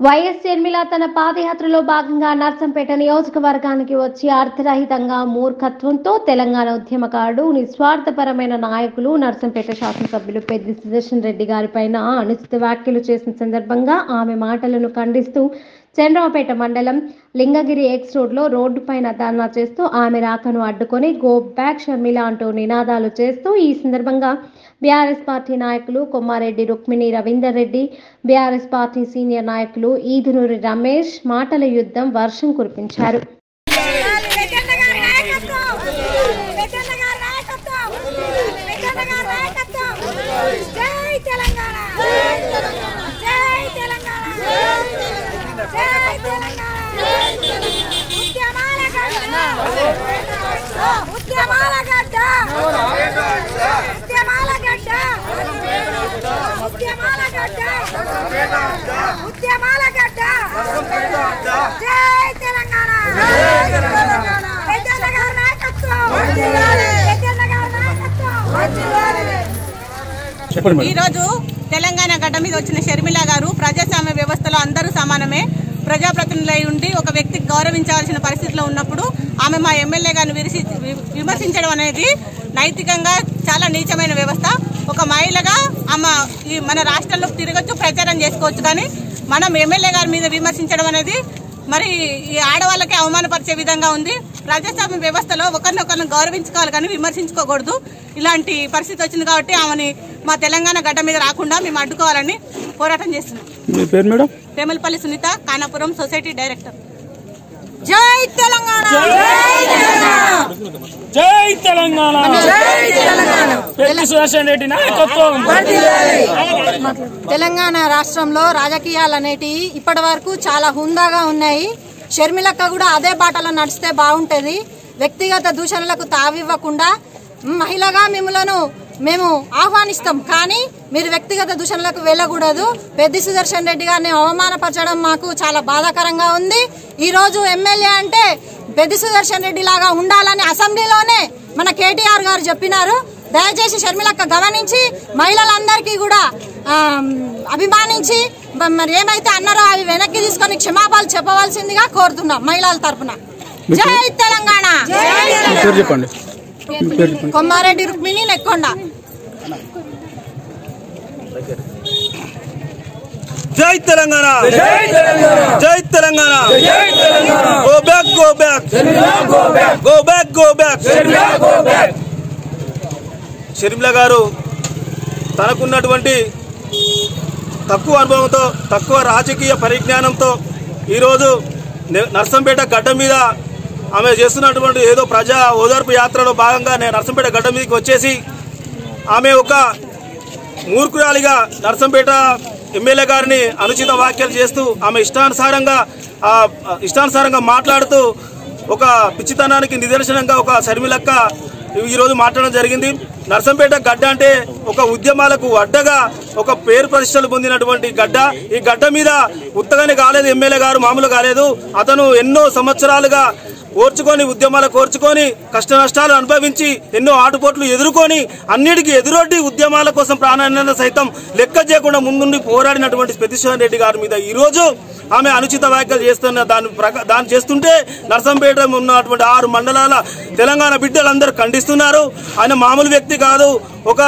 YS Sharmila తన పాదయాత్రలో భాగంగా నర్సంపేట నియోజకవర్గానికి వచ్చి అర్థరహితంగా మూర్ఖత్వంతో తెలంగాణ ఉద్యమకారుడు నిస్వార్థపరమైన నాయకులు నర్సంపేట శాసనసభ్యులు పెద్ది సుదర్శన్ రెడ్డి గారిపైన అనుచిత వ్యాఖ్యలు చేసిన సందర్భంగా ఆమె మాటలను ఖండిస్తూ చంద్రవపేట మండలం లింగగిరి ఎక్స్ రోడ్లో రోడ్డు పైన ధర్నా చేస్తూ ఆమె రాకను అడ్డుకొని గో బ్యాక్ షర్మిల అంటూ నినాదాలు చేస్తూ ఈ సందర్భంగా బీఆర్ఎస్ పార్టీ నాయకులు Kommareddy Rukmini Ravinder Reddy BRS party senior నాయకులు ఈదునూరి రమేష్ మాటల యుద్ధం వర్షం కురిపించారు వెంకన్న గారి నాయకత్వం వెంకన్న గారి నాయకత్వం వెంకన్న గారి నాయకత్వం జై తెలంగాణ జై తెలంగాణ జై తెలంగాణ ఉద్యమాల గడ్డ ఉద్యమాల గడ్డ ఉద్యమాల గడ్డ ఉద్యమాల గడ్డ ఉద్యమాల గడ్డ జై తెలంగాణ పెద్దన్న గారి నాయకత్వం పెద్దన్న గారి నాయకత్వం చెప్పండి మేడం ఈ రోజు తెలంగాణ గడ్డ మీద వచ్చిన షర్మిల గారు ప్రజాస్వామ్య వ్యవస్థలో అందరూ సమానమే ప్రజాప్రతినిధులై ఉండి ఒక వ్యక్తికి గౌరవించాల్సిన పరిస్థితిలో ఉన్నప్పుడు ఆమె మా ఎమ్మెల్యే గారిని విరిసి వి- విమర్శించడం అనేది నైతికంగా చాలా నీచమైన వ్యవస్థ ఒక మహిళగా ఆమె ఈ మన రాష్ట్రంలో తిరగచ్చు ప్రచారం చేసుకోవచ్చు కానీ మనం ఎమ్మెల్యే గారి మీద విమర్శించడం అనేది మరి ఈ ఆడవాళ్ళకి అవమానపరిచే విధంగా ఉంది ప్రజాస్వామ్య వ్యవస్థలో ఒకరినొకరిని గౌరవించుకోవాలి కానీ విమర్శించుకోకూడదు ఇలాంటి పరిస్థితి వచ్చింది కాబట్టి ఆమెని మా తెలంగాణ గడ్డ మీద రాకుండా మేము అడ్డుకోవాలని పోరాటం చేస్తున్నాం మీ పేరు madam Vemalapalli Sunitha Kanapuram society director జై తెలంగాణ జై తెలంగాణ పెద్ద సుదర్శన్ రెడ్డి నాయకత్వం తెలంగాణ రాష్ట్రంలో రాజకీయాలు అనేటివి ఇప్పటి వరకు చాలా హుందాగా ఉన్నాయి షర్మిలక్క కూడా అదే బాటలో నడిస్తే బాగుంటది వ్యక్తిగత దూషణలకు తావివ్వకుండా మహిళగా మిమ్మలను మేము ఆహ్వానిస్తాం కానీ మీరు వ్యక్తిగత దూషణలకు వెళ్ళకూడదు పెద్ది సుదర్శన్ రెడ్డి గారిని అవమానపరచడం మాకు చాలా బాధాకరంగా ఉంది ఈ రోజు ఎమ్మెల్యే అంటే పెద్ది సుదర్శన్ రెడ్డి లాగా ఉండాలని అసెంబ్లీలోనే మన కేటీఆర్ గారు చెప్పినారు దయచేసి షర్మిలక్క గమనించి మహిళలందరికీ కూడా ఆమ్, అభిమానించి బ- మరి ఏమైతే అన్నారో అవి వెనక్కి తీసుకొని క్షమాపణలు చెప్పవలసిందిగా కోరుతున్నాం మహిళల తరపున జై తెలంగాణ మీ పేరు చెప్పండి మీ పేరు చెప్పండి కొమ్మారెడ్డి రుక్మిణి నెక్కొండ జై తెలంగాణ జై Telangana go back go back go back go back Sharmila గారు తనకున్నటువంటి తక్కువ అనుభవంతో తక్కువ రాజకీయ పరిజ్ఞానంతో ఈరోజు నే- నర్సంపేట గడ్డ మీద ఆమె చేస్తున్నటువంటి ఏదో ప్రజా ఓదార్పు యాత్రలో భాగంగా నేను నర్సంపేట గడ్డ మీదకి వచ్చేసి ఆమె ఒక మూర్ఖురాలిగా నర్సంపేట ఎమ్మెల్యే గారిని అనుచిత వ్యాఖ్యలు చేస్తూ ఆమె ఇష్టానుసారంగా ఆ, ఇష్టానుసారంగా మాట్లాడుతూ ఒక పిచ్చితనానికి నిదర్శనంగా ఒక శర్మిలక్క ఈరోజు మాట్లాడడం జరిగింది నర్సంపేట గడ్డ అంటే ఒక ఉద్యమాలకు అడ్డగా ఒక పేరు ప్రతిష్టలు పొందినటువంటి గడ్డ ఈ గడ్డ మీద ఉత్తగానే కాలేదు ఎమ్మెల్యే గారు మామూలు కాలేదు అతను ఎన్నో సంవత్సరాలుగా ఓర్చుకొని ఉద్యమాలు కోర్చుకొని కష్ట నష్టాలు అనుభవించి ఎన్నో ఆటుపోట్లు ఎదుర్కొని అన్నిటికీ ఎదురొడ్డి ఉద్యమాల కోసం ప్రాణాన్ని సైతం లెక్క చేయకుండా ముందుండి పోరాడినటువంటి ప్రతిశ్వరన్ రెడ్డి గారి మీద ఈ రోజు ఆమె అనుచిత వ్యాఖ్యలు చేస్తున్న దాని ప్రక దాన్ని చేస్తుంటే నర్సంపేట ఉన్నటువంటి ఆరు మండలాల తెలంగాణ బిడ్డలందరూ ఖండిస్తున్నారు ఆయన మామూలు వ్యక్తి కాదు ఒక